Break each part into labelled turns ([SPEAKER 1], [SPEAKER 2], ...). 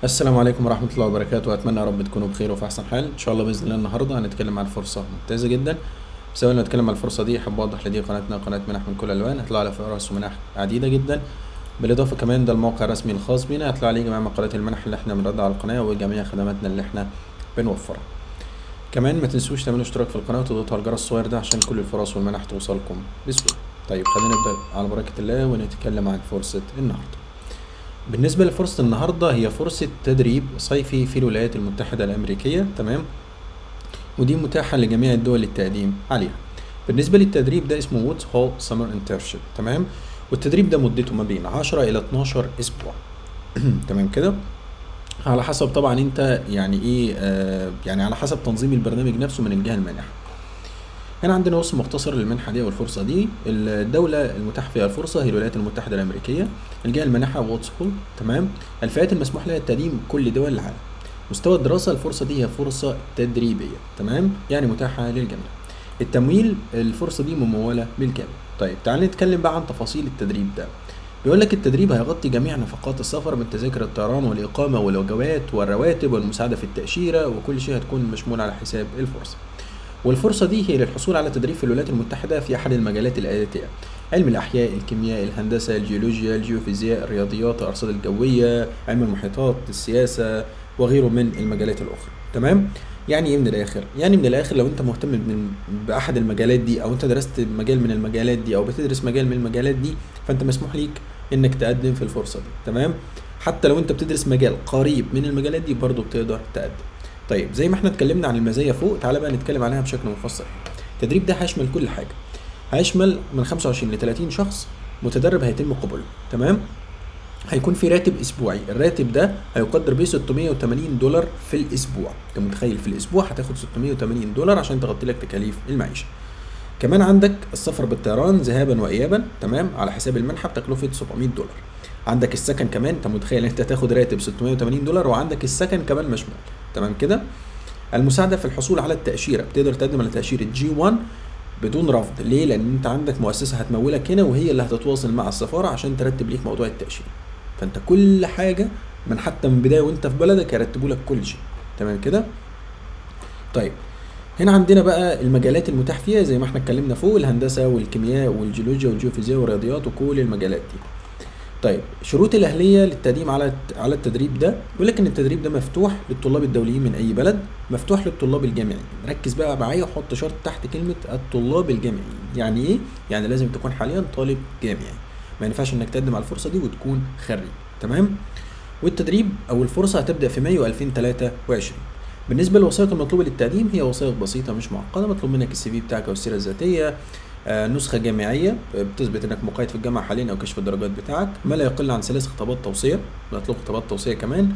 [SPEAKER 1] السلام عليكم ورحمة الله وبركاته أتمنى يا رب تكونوا بخير وفي أحسن حال إن شاء الله بإذن الله النهاردة هنتكلم عن فرصة ممتازة جدا بس قبل ما نتكلم عن الفرصة دي أحب أوضح لدي قناتنا قناة منح من كل الألوان هتطلع على فرص ومنح عديدة جدا بالإضافة كمان ده الموقع الرسمي الخاص بينا هتطلع عليه جميع مقالات المنح اللي احنا بنردها على القناة وجميع خدماتنا اللي احنا بنوفرها كمان ما تنسوش تعملوا اشتراك في القناة وتضغطوا على الجرس الصغير ده عشان كل الفرص والمنح توصلكم بسهولة طيب خلينا نبدأ على بركة الله ونتكلم عن فرصة النهاردة بالنسبة لفرصة النهاردة هي فرصة تدريب صيفي في الولايات المتحدة الأمريكية تمام ودي متاحة لجميع الدول للتقديم عليها بالنسبة للتدريب ده اسمه وودز هول سمر انترشيب تمام والتدريب ده مدته ما بين 10 إلى 12 أسبوع تمام كده على حسب طبعا انت يعني ايه آه يعني على حسب تنظيم البرنامج نفسه من الجهة المانحة هنا عندنا وصف مختصر للمنحة دي والفرصة دي الدولة المتاح فيها الفرصة هي الولايات المتحدة الأمريكية الجهة المانحة واتس هول تمام الفئات المسموح لها التقديم كل دول العالم مستوى الدراسة الفرصة دي هي فرصة تدريبية تمام يعني متاحة للجميع التمويل الفرصة دي ممولة بالكامل طيب تعال نتكلم بقى عن تفاصيل التدريب ده بيقول لك التدريب هيغطي جميع نفقات السفر من تذاكر الطيران والإقامة والوجبات والرواتب والمساعدة في التأشيرة وكل شيء هتكون مشمول على حساب الفرصة والفرصة دي هي للحصول على تدريب في الولايات المتحدة في أحد المجالات الآتية علم الأحياء الكيمياء الهندسة الجيولوجيا الجيوفيزياء الرياضيات الأرصاد الجوية علم المحيطات السياسة وغيره من المجالات الأخرى تمام يعني ايه من الاخر يعني من الاخر لو انت مهتم من باحد المجالات دي او انت درست مجال من المجالات دي او بتدرس مجال من المجالات دي فانت مسموح ليك انك تقدم في الفرصه دي تمام حتى لو انت بتدرس مجال قريب من المجالات دي برضو بتقدر تقدم طيب زي ما احنا اتكلمنا عن المزايا فوق تعالى بقى نتكلم عليها بشكل مفصل التدريب ده هيشمل كل حاجه هيشمل من 25 ل 30 شخص متدرب هيتم قبوله تمام هيكون في راتب اسبوعي الراتب ده هيقدر ب 680 دولار في الاسبوع انت متخيل في الاسبوع هتاخد 680 دولار عشان تغطي لك تكاليف المعيشه كمان عندك السفر بالطيران ذهابا وايابا تمام على حساب المنحه بتكلفه 700 دولار عندك السكن كمان انت متخيل انت تاخد راتب 680 دولار وعندك السكن كمان مشمول تمام كده المساعده في الحصول على التاشيره بتقدر تقدم على تاشيره جي 1 بدون رفض ليه لان انت عندك مؤسسه هتمولك هنا وهي اللي هتتواصل مع السفاره عشان ترتب ليك موضوع التاشيره فانت كل حاجه من حتى من بدايه وانت في بلدك هيرتبوا لك كل شيء تمام كده طيب هنا عندنا بقى المجالات المتاح فيها زي ما احنا اتكلمنا فوق الهندسه والكيمياء والجيولوجيا والجيوفيزياء والرياضيات وكل المجالات دي طيب شروط الاهليه للتقديم على على التدريب ده بيقول لك ان التدريب ده مفتوح للطلاب الدوليين من اي بلد مفتوح للطلاب الجامعيين ركز بقى معايا وحط شرط تحت كلمه الطلاب الجامعيين يعني ايه يعني لازم تكون حاليا طالب جامعي ما ينفعش انك تقدم على الفرصه دي وتكون خريج تمام والتدريب او الفرصه هتبدا في مايو 2023 بالنسبه للوثائق المطلوبه للتقديم هي وثائق بسيطه مش معقده مطلوب منك السي في بتاعك او السيره الذاتيه آه نسخه جامعيه بتثبت انك مقيد في الجامعه حاليا او كشف الدرجات بتاعك ما لا يقل عن ثلاث خطابات توصيه مطلوب خطابات توصيه كمان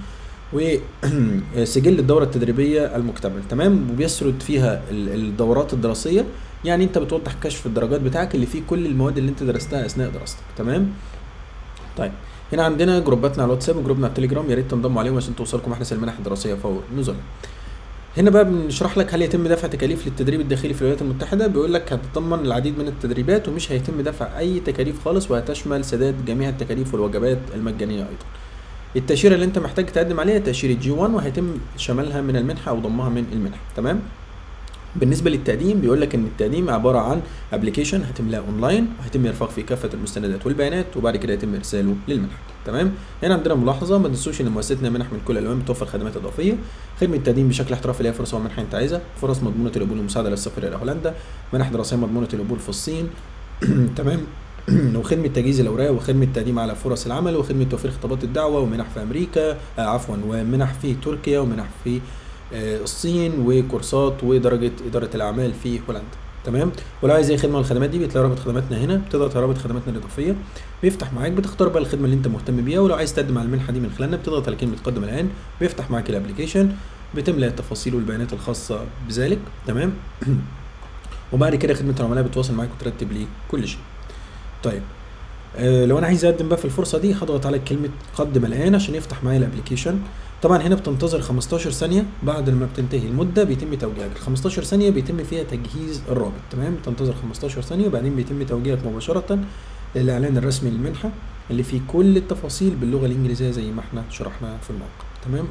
[SPEAKER 1] وسجل الدوره التدريبيه المكتمل تمام وبيسرد فيها الدورات الدراسيه يعني انت بتوضح كشف الدرجات بتاعك اللي فيه كل المواد اللي انت درستها اثناء دراستك تمام طيب هنا عندنا جروباتنا على الواتساب وجروبنا على التليجرام يا ريت تنضموا عليهم عشان توصلكم احدث المنح الدراسيه فور نزلا هنا بقى بنشرح لك هل يتم دفع تكاليف للتدريب الداخلي في الولايات المتحده بيقول لك هتتضمن العديد من التدريبات ومش هيتم دفع اي تكاليف خالص وهتشمل سداد جميع التكاليف والوجبات المجانيه ايضا التاشيره اللي انت محتاج تقدم عليها تاشيره جي 1 وهيتم شمالها من المنحه او ضمها من المنحه تمام بالنسبه للتقديم بيقول لك ان التقديم عباره عن ابلكيشن هتملاه اونلاين وهيتم ارفاق فيه كافه المستندات والبيانات وبعد كده يتم ارساله للمنحه تمام هنا عندنا ملاحظه ما تنسوش ان مؤسستنا منح من كل الالوان بتوفر خدمات اضافيه خدمه التقديم بشكل احترافي اللي هي فرصه ومنحه انت عايزها فرص مضمونه القبول والمساعده للسفر الى هولندا منح دراسيه مضمونه القبول في الصين تمام وخدمة تجهيز الأوراق وخدمة تقديم على فرص العمل وخدمة توفير خطابات الدعوة ومنح في أمريكا آه عفوا ومنح في تركيا ومنح في الصين وكورسات ودرجه اداره الاعمال في هولندا تمام ولو عايز اي خدمه من الخدمات دي بتلاقي رابط خدماتنا هنا بتضغط على رابط خدماتنا الاضافيه بيفتح معاك بتختار بقى الخدمه اللي انت مهتم بيها ولو عايز تقدم على المنحه دي من خلالنا بتضغط على كلمه قدم الان بيفتح معاك الابلكيشن بتملى التفاصيل والبيانات الخاصه بذلك تمام وبعد كده خدمه العملاء بتواصل معاك وترتب ليك كل شيء طيب آه لو انا عايز اقدم بقى في الفرصه دي هضغط على كلمه قدم الان عشان يفتح معايا الابلكيشن طبعا هنا بتنتظر 15 ثانيه بعد ما بتنتهي المده بيتم توجيهك ال 15 ثانيه بيتم فيها تجهيز الرابط تمام تنتظر 15 ثانيه وبعدين بيتم توجيهك مباشره للاعلان الرسمي للمنحه اللي فيه كل التفاصيل باللغه الانجليزيه زي ما احنا شرحنا في الموقع تمام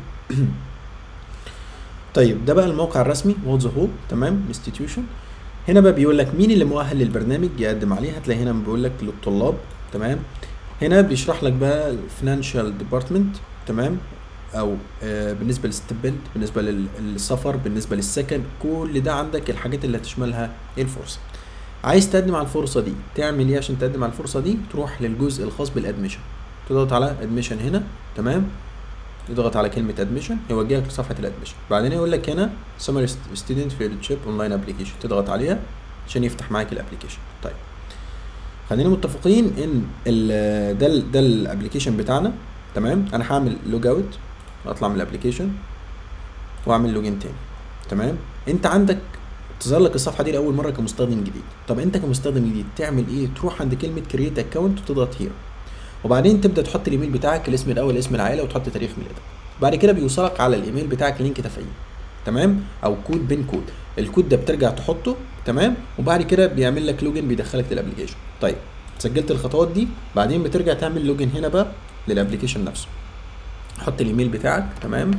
[SPEAKER 1] طيب ده بقى الموقع الرسمي واتز هول تمام انستتيوشن هنا بقى بيقول لك مين اللي مؤهل للبرنامج يقدم عليه هتلاقي هنا بيقول لك للطلاب تمام هنا بيشرح لك بقى الفينانشال ديبارتمنت تمام او آه بالنسبه للستبند بالنسبه لل- للسفر بالنسبه للسكن كل ده عندك الحاجات اللي هتشملها الفرصه عايز تقدم على الفرصه دي تعمل ايه عشان تقدم على الفرصه دي تروح للجزء الخاص بالادميشن تضغط على ادميشن هنا تمام تضغط على كلمه ادميشن يوجهك لصفحه الادميشن بعدين يقول لك هنا سمر ستودنت فيلدشيب اونلاين ابلكيشن تضغط عليها عشان يفتح معاك الابلكيشن طيب خلينا متفقين ان ال ده ال ده الابلكيشن بتاعنا تمام انا هعمل لوج اوت اطلع من الابلكيشن واعمل لوجين تاني تمام انت عندك تظهر لك الصفحه دي لاول مره كمستخدم جديد طب انت كمستخدم جديد تعمل ايه تروح عند كلمه كرييت اكونت وتضغط هير وبعدين تبدا تحط الايميل بتاعك الاسم الاول اسم العائله وتحط تاريخ ميلادك بعد كده بيوصلك على الايميل بتاعك لينك تفعيل تمام او كود بين كود الكود ده بترجع تحطه تمام وبعد كده بيعمل لك لوجن بيدخلك للابلكيشن طيب سجلت الخطوات دي بعدين بترجع تعمل لوجن هنا بقى للابلكيشن نفسه حط الايميل بتاعك تمام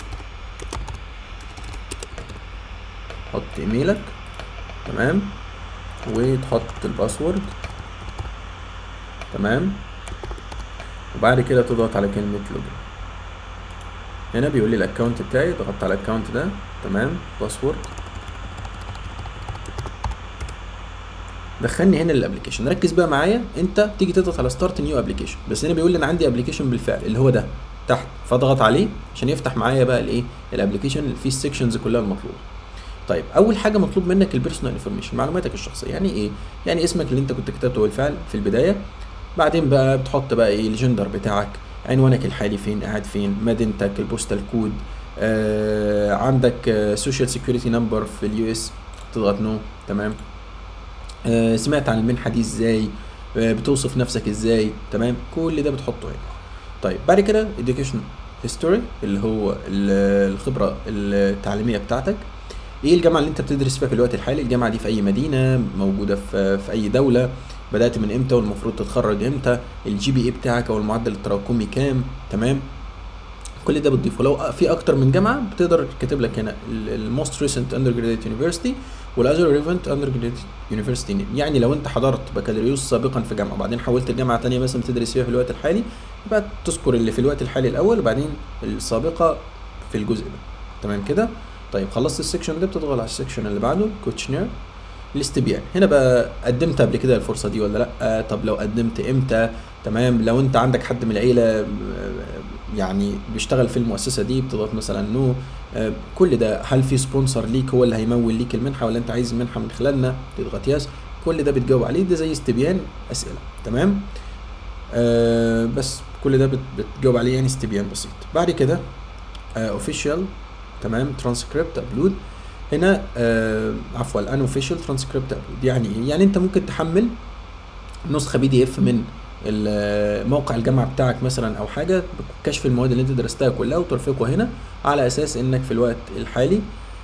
[SPEAKER 1] حط ايميلك تمام وتحط الباسورد تمام وبعد كده تضغط على كلمة لوجن هنا بيقول لي الاكونت بتاعي ضغطت على الاكونت ده تمام باسورد دخلني هنا للابلكيشن ركز بقى معايا انت تيجي تضغط على ستارت نيو ابلكيشن بس هنا بيقول لي انا عندي ابلكيشن بالفعل اللي هو ده تحت فاضغط عليه عشان يفتح معايا بقى الايه الابلكيشن اللي فيه السكشنز كلها المطلوبه طيب اول حاجه مطلوب منك البيرسونال انفورميشن معلوماتك الشخصيه يعني ايه يعني اسمك اللي انت كنت كتبته بالفعل في البدايه بعدين بقى بتحط بقى ايه الجندر بتاعك عنوانك الحالي فين قاعد فين مدينتك البوستال كود آه عندك سوشيال سيكيورتي نمبر في اليو اس تضغط نو تمام آه سمعت عن المنحه دي ازاي آه بتوصف نفسك ازاي تمام كل ده بتحطه هنا طيب بعد كده education history اللي هو ال- الخبره التعليميه بتاعتك ايه الجامعه اللي انت بتدرس فيها في الوقت الحالي الجامعه دي في اي مدينه موجوده في في اي دوله بدات من امتى والمفروض تتخرج امتى الجي بي اي بتاعك او المعدل التراكمي كام تمام كل ده بتضيفه لو في اكتر من جامعه بتقدر كاتب لك هنا الموست ريسنت undergraduate يونيفرسيتي والاذر ريفنت undergraduate يونيفرسيتي يعني لو انت حضرت بكالوريوس سابقا في جامعه وبعدين حولت لجامعه تانية مثلا تدرس فيها في الوقت الحالي يبقى تذكر اللي في الوقت الحالي الاول وبعدين السابقه في الجزء ده تمام كده طيب خلصت السكشن ده بتضغط على السكشن اللي بعده كوتشنير الاستبيان هنا بقى قدمت قبل كده الفرصه دي ولا لا طب لو قدمت امتى تمام لو انت عندك حد من العيله آه، يعني بيشتغل في المؤسسه دي بتضغط مثلا نو آه، كل ده هل في سبونسر ليك هو اللي هيمول ليك المنحه ولا انت عايز المنحه من خلالنا تضغط يس كل ده بتجاوب عليه ده زي استبيان اسئله تمام آه بس كل ده بت- بتجاوب عليه يعني استبيان بسيط بعد كده اوفيشال تمام ترانسكريبت ابلود هنا آه عفوا الان اوفيشال ترانسكريبت ابلود يعني ايه يعني انت ممكن تحمل نسخه بي دي اف من ال- موقع الجامعه بتاعك مثلا او حاجه بكشف المواد اللي انت درستها كلها وترفقها هنا على اساس انك في الوقت الحالي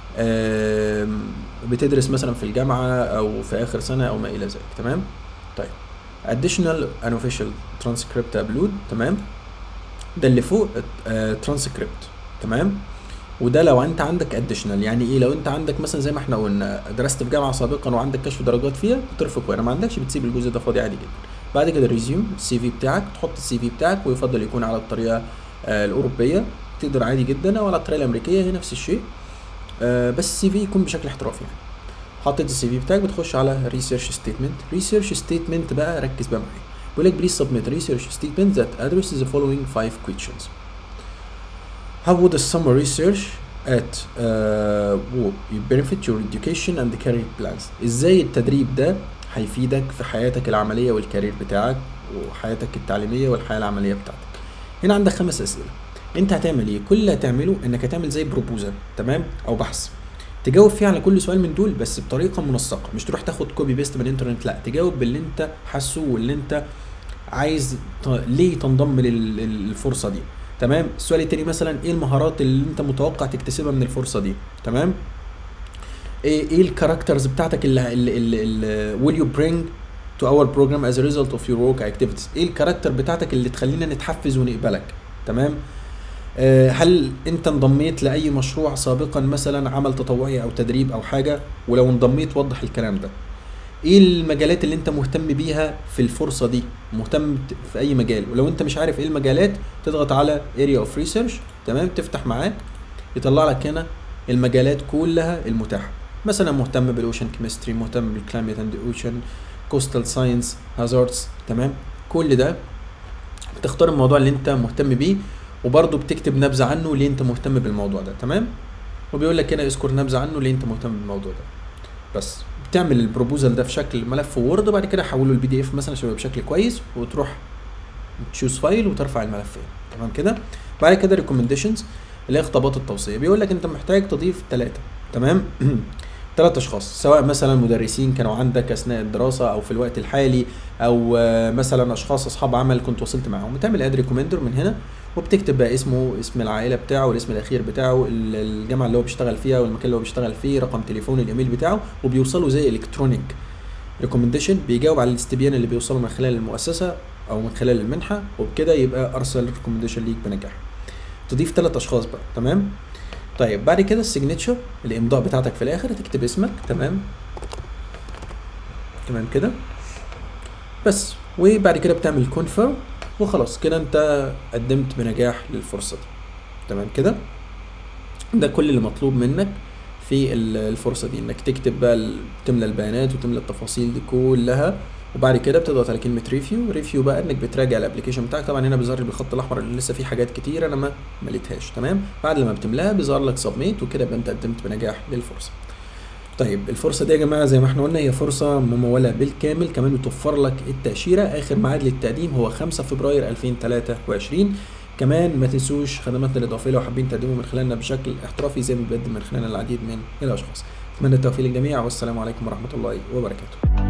[SPEAKER 1] آم، بتدرس مثلا في الجامعه او في اخر سنه او ما الى ذلك تمام طيب additional unofficial transcript upload تمام ده اللي فوق ترانسكريبت تمام وده لو انت عندك اديشنال يعني ايه لو انت عندك مثلا زي ما احنا قلنا درست في جامعه سابقا وعندك كشف درجات فيها بترفق هنا ما عندكش بتسيب الجزء ده فاضي عادي جدا بعد كده ريزيوم السي في بتاعك تحط السي في بتاعك ويفضل يكون على الطريقه آه الاوروبيه تقدر عادي جدا او على الطريقه الامريكيه هي نفس الشيء آه بس السي في يكون بشكل احترافي يعني حطيت السي في بتاعك بتخش على ريسيرش ستيتمنت ريسيرش ستيتمنت بقى ركز بقى معايا بيقول لك بليز سبميت ريسيرش ستيتمنت ذات addresses the following five questions How would a summer research at uh, would benefit your education and career plans ازاي التدريب ده هيفيدك في حياتك العملية والكارير بتاعك وحياتك التعليمية والحياة العملية بتاعتك هنا عندك خمس أسئلة انت هتعمل ايه كل اللي هتعمله انك هتعمل زي بروبوزل تمام او بحث تجاوب فيه على كل سؤال من دول بس بطريقه منسقه مش تروح تاخد كوبي بيست من الانترنت لا تجاوب باللي انت حاسه واللي انت عايز ت... ليه تنضم لل- للفرصه دي تمام السؤال التاني مثلا ايه المهارات اللي انت متوقع تكتسبها من الفرصه دي تمام ايه ايه الكاركترز بتاعتك اللي اللي اللي will you bring to our program as a result of your work activities ايه الكاركتر بتاعتك اللي تخلينا نتحفز ونقبلك تمام آه، هل انت انضميت لاي مشروع سابقا مثلا عمل تطوعي او تدريب او حاجه ولو انضميت وضح الكلام ده ايه المجالات اللي انت مهتم بيها في الفرصه دي مهتم ت- في اي مجال ولو انت مش عارف ايه المجالات تضغط على area of research تمام تفتح معاك يطلع لك هنا المجالات كلها المتاحه مثلا مهتم بالاوشن كيمستري مهتم بالكلايمت اند اوشن كوستال ساينس هازاردز تمام كل ده بتختار الموضوع اللي انت مهتم بيه وبرضه بتكتب نبذه عنه ليه انت مهتم بالموضوع ده تمام وبيقول لك هنا اذكر نبذه عنه ليه انت مهتم بالموضوع ده بس بتعمل البروبوزال ده في شكل ملف وورد وبعد كده حوله البي دي اف مثلا عشان يبقى بشكل كويس وتروح تشوز فايل وترفع الملفين تمام كده بعد كده ريكومنديشنز اللي هي خطابات التوصيه بيقول لك انت محتاج تضيف ثلاثه تمام ثلاث اشخاص سواء مثلا مدرسين كانوا عندك اثناء الدراسه او في الوقت الحالي او آه، مثلا اشخاص اصحاب عمل كنت وصلت معاهم بتعمل اد ريكومندر من هنا وبتكتب بقى اسمه اسم العائله بتاعه والاسم الاخير بتاعه ال- الجامعه اللي هو بيشتغل فيها والمكان اللي هو بيشتغل فيه رقم تليفون الايميل بتاعه وبيوصله زي الكترونيك ريكومنديشن بيجاوب على الاستبيان اللي بيوصله من خلال المؤسسه او من خلال المنحه وبكده يبقى ارسل ريكومنديشن ليك بنجاح تضيف ثلاث اشخاص بقى تمام طيب بعد كده السيجنتشر الامضاء بتاعتك في الاخر هتكتب اسمك تمام تمام كده بس وبعد كده بتعمل كونفيرم وخلاص كده انت قدمت بنجاح للفرصه دي تمام كده ده كل اللي مطلوب منك في ال- الفرصه دي انك تكتب بقى ال- تملى البيانات وتملى التفاصيل دي كلها وبعد كده بتضغط على كلمه ريفيو ريفيو بقى انك بتراجع الابلكيشن بتاعك طبعا هنا بيظهر لي بالخط الاحمر اللي لسه فيه حاجات كتير انا ما مليتهاش تمام بعد لما بتملاها بيظهر لك سبميت وكده يبقى انت قدمت بنجاح للفرصه طيب الفرصه دي يا جماعه زي ما احنا قلنا هي فرصه مموله بالكامل كمان بتوفر لك التاشيره اخر ميعاد للتقديم هو 5 فبراير 2023 كمان ما تنسوش خدماتنا الاضافيه لو حابين تقدموا من خلالنا بشكل احترافي زي ما بنقدم من خلالنا العديد من الاشخاص اتمنى التوفيق للجميع والسلام عليكم ورحمه الله وبركاته